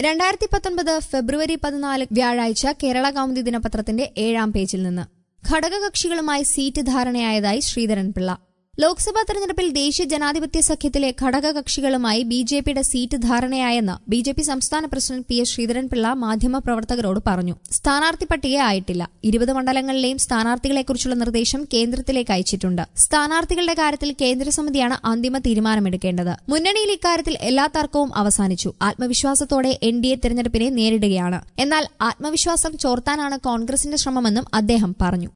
രണ്ടായിരത്തി പത്തൊൻപത് ഫെബ്രുവരി പതിനാല് വ്യാഴാഴ്ച കേരള കൗമുദി ദിനപത്രത്തിന്റെ ഏഴാം പേജിൽ നിന്ന് ഘടകകക്ഷികളുമായി സീറ്റ് ധാരണയായതായി ശ്രീധരൻപിള്ള ലോക്സഭാ തെരഞ്ഞെടുപ്പിൽ ദേശീയ ജനാധിപത്യ സഖ്യത്തിലെ ഘടകകക്ഷികളുമായി ബി ജെ പിയുടെ സീറ്റ് ധാരണയായെന്ന് ബി ജെ പി സംസ്ഥാന പ്രസിഡന്റ് പി എസ് ശ്രീധരൻപിള്ള മാധ്യമപ്രവർത്തകരോട് പറഞ്ഞു സ്ഥാനാർത്ഥി പട്ടിക ആയിട്ടില്ല ഇരുപത് മണ്ഡലങ്ങളിലെയും സ്ഥാനാർത്ഥികളെക്കുറിച്ചുള്ള നിർദ്ദേശം കേന്ദ്രത്തിലേക്ക് അയച്ചിട്ടുണ്ട് സ്ഥാനാർത്ഥികളുടെ കാര്യത്തിൽ കേന്ദ്രസമിതിയാണ് അന്തിമ തീരുമാനമെടുക്കേണ്ടത് മുന്നണിയിൽ ഇക്കാര്യത്തിൽ എല്ലാ തർക്കവും അവസാനിച്ചു ആത്മവിശ്വാസത്തോടെ എൻ ഡി എ തെരഞ്ഞെടുപ്പിനെ നേരിടുകയാണ് എന്നാൽ ആത്മവിശ്വാസം ചോർത്താനാണ് കോൺഗ്രസിന്റെ ശ്രമമെന്നും അദ്ദേഹം പറഞ്ഞു